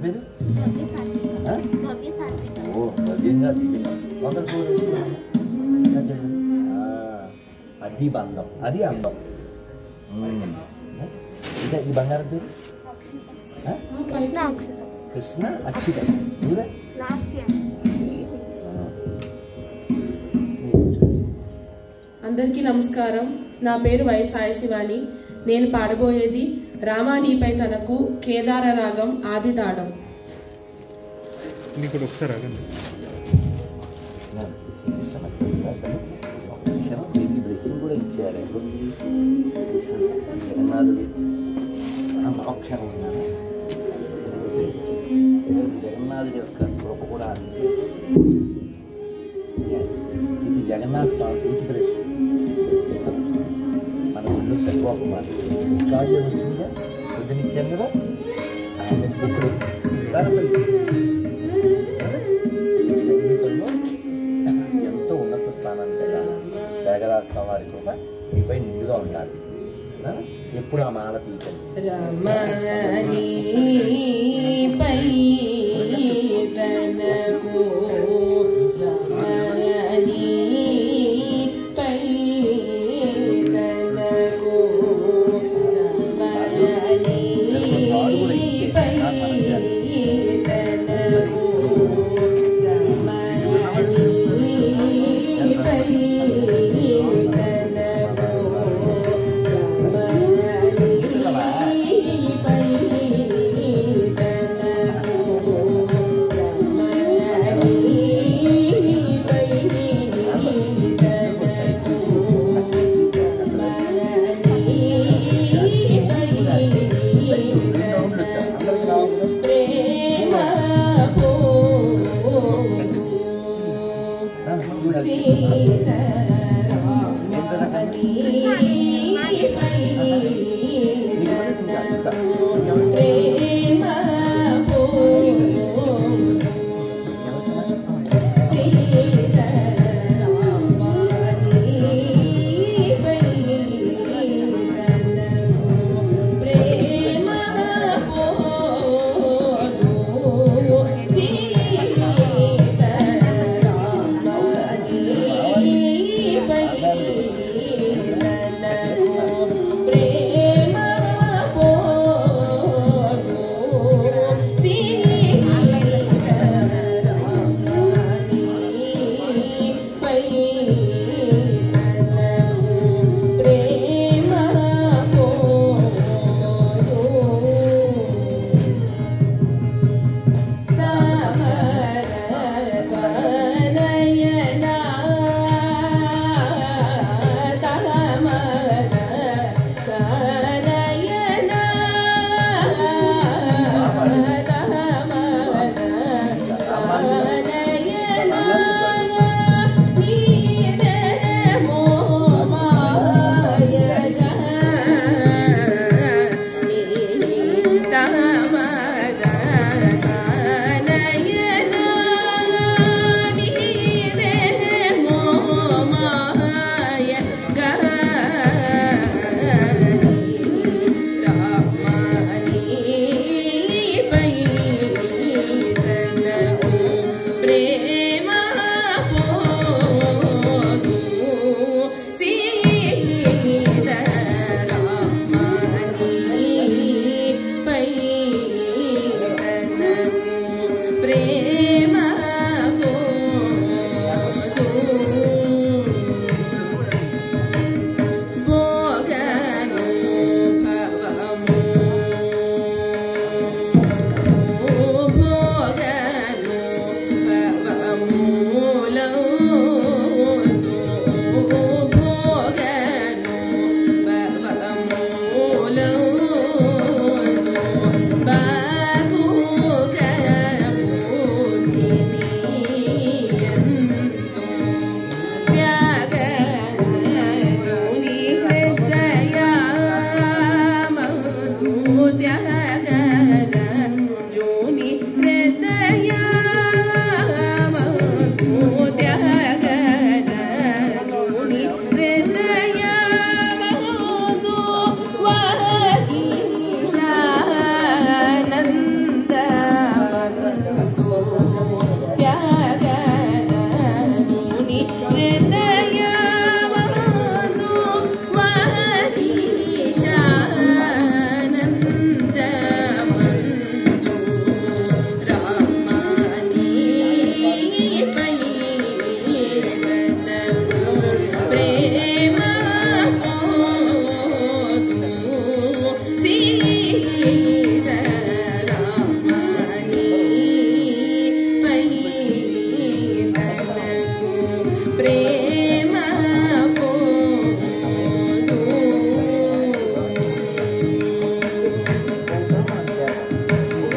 పేరు భవ్య సాత్విక ఆ? భవ్య సాత్విక ఓ భవ్యంగా దివ్యంగా ఒకరి కూడా అది బంధం అది అందం ఉమ్. ఇంకా ఈ బంగారం పేరు ఆ? కృష్ణ అక్షర కృష్ణ అక్షిత ఊరే లాస్య అందరికీ నమస్కారం నా పేరు వై సాయి శివాని నేను పాడబోయేది రామానీపై తనకు కేదార రాగం ఆది తాడం మీకు ఒకసారి ఆగండి క్షణం మీకు బ్లెస్సింగ్ కూడా ఇచ్చారు ఎక్కడుంది జగన్నాథుడు ఆ మోక్షం ఉన్నాను జగన్నాథుడి యొక్క కృప కూడా అంది Yes. ఇది జగన్నాథ్ స్వామి ఇన్స్పిరేషన్ మన ఇల్లు సర్వకుమార్ కాళ్ళు వచ్చిందా పొద్దునిచ్చాం కదా ఆయన బుక్కుడు సంగీతంలో ఎంతో ఉన్నత స్థానాన్ని పెట్టాలి త్యాగరాజ స్వామి వారి కృప మీపై నిండుగా ఉండాలి ఆ? ఎప్పుడు ఆ మాల తీయకండి రమణీపై తనకు రమణీపై తనకు రమణీపై తనకు రమణీపై తనకు రమణీపై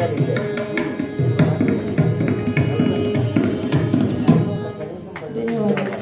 ధన్యవాదాలు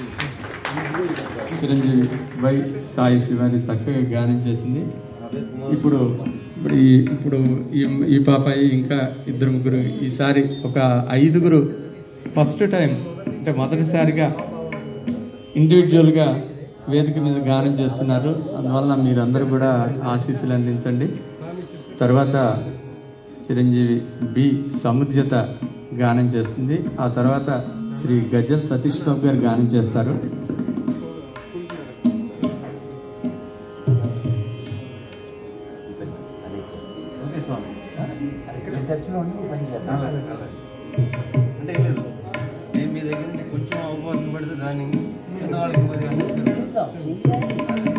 చిరంజీవి వై సాయి శివాని చక్కగా గానం చేసింది ఇప్పుడు ఇప్పుడు ఈ ఇప్పుడు ఈ ఈ పాపాయి ఇంకా ఇద్దరు ముగ్గురు ఈసారి ఒక ఐదుగురు ఫస్ట్ టైం అంటే మొదటిసారిగా ఇండివిజువల్గా వేదిక మీద గానం చేస్తున్నారు అందువలన మీరందరూ కూడా ఆశీస్సులు అందించండి తర్వాత చిరంజీవి బి సముద్యత గానం చేస్తుంది ఆ తర్వాత శ్రీ గజ్జల్ సతీష్ బాబు గారు గానం చేస్తారు ఓకే స్వామి అది ఇక్కడ చర్చిలో ఉండి నువ్వు పని చేద్దాం అలాగే అలాగే అంటే ఏం లేదు నేను మీ దగ్గర నుండి కొంచెం అవకాశం పడితే దాన్ని మిగతా వాళ్ళకి కొద్దిగా చూద్దాం.